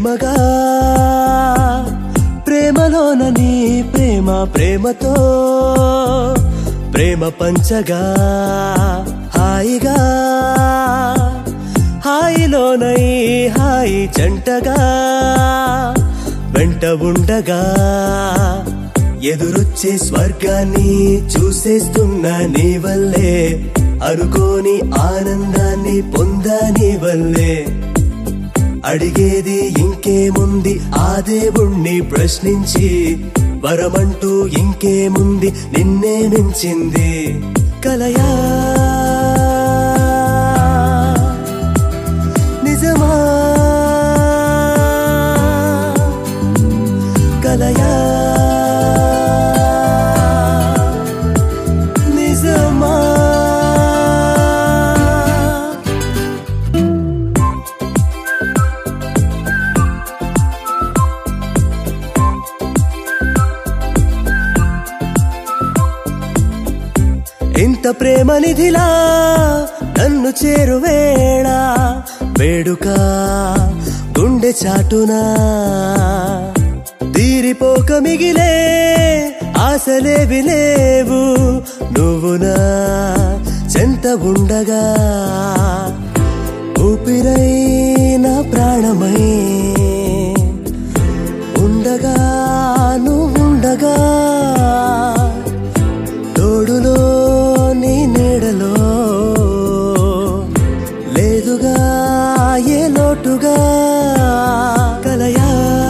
ప్రేమగా ప్రేమలోన నీ ప్రేమ ప్రేమతో ప్రేమ పంచగా హాయిగా హాయిలోనై హాయి జంటగా వెంట ఉండగా ఎదురొచ్చే స్వర్గాన్ని చూసేస్తున్న నీ వల్లే అనుకోని ఆనందాన్ని పొందా నీ వల్లే అడిగేది ఇంకేముంది ఆ దేవుణ్ణి ప్రశ్నించి వరమంటూ ఇంకేముంది నిన్నే మించింది కలయా నిజమా కలయా నిజమా ఇంత ప్రేమ నిధిలా నన్ను చేరువేళ వేడుక గుండె చాటునా తీరిపోక మిగిలే ఆశలేవి లేవు నువ్వు నా చెంత ఉండగా ఊపిరై నా ప్రాణమై ఉండగా నువ్వుండగా తోడులో నీ నీడలో లేదుగా ఏ లోటుగా కలయా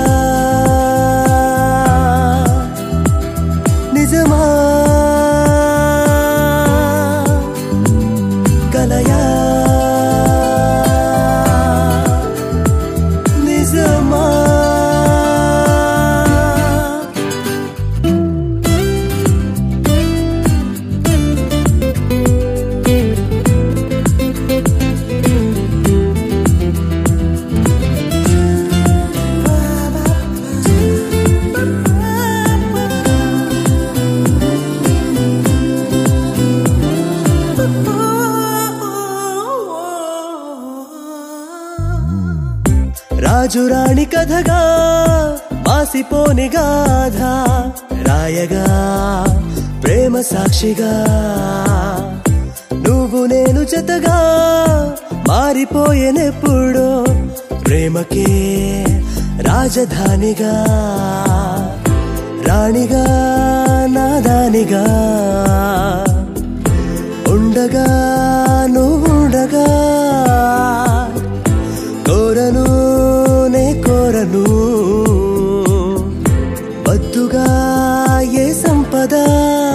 నిజమా కలయా నిజమా రాజు రాణి కథగా మాసిపోని గాథ రాయగా ప్రేమ సాక్షిగా నువ్వు నేను జతగా మారిపోయేనెప్పుడో ప్రేమకే రాజధానిగా రాణిగా నాదానిగా ఉండగా నువ్వుండగా కోరను నే కోరను వద్దుగా ఏ సంపద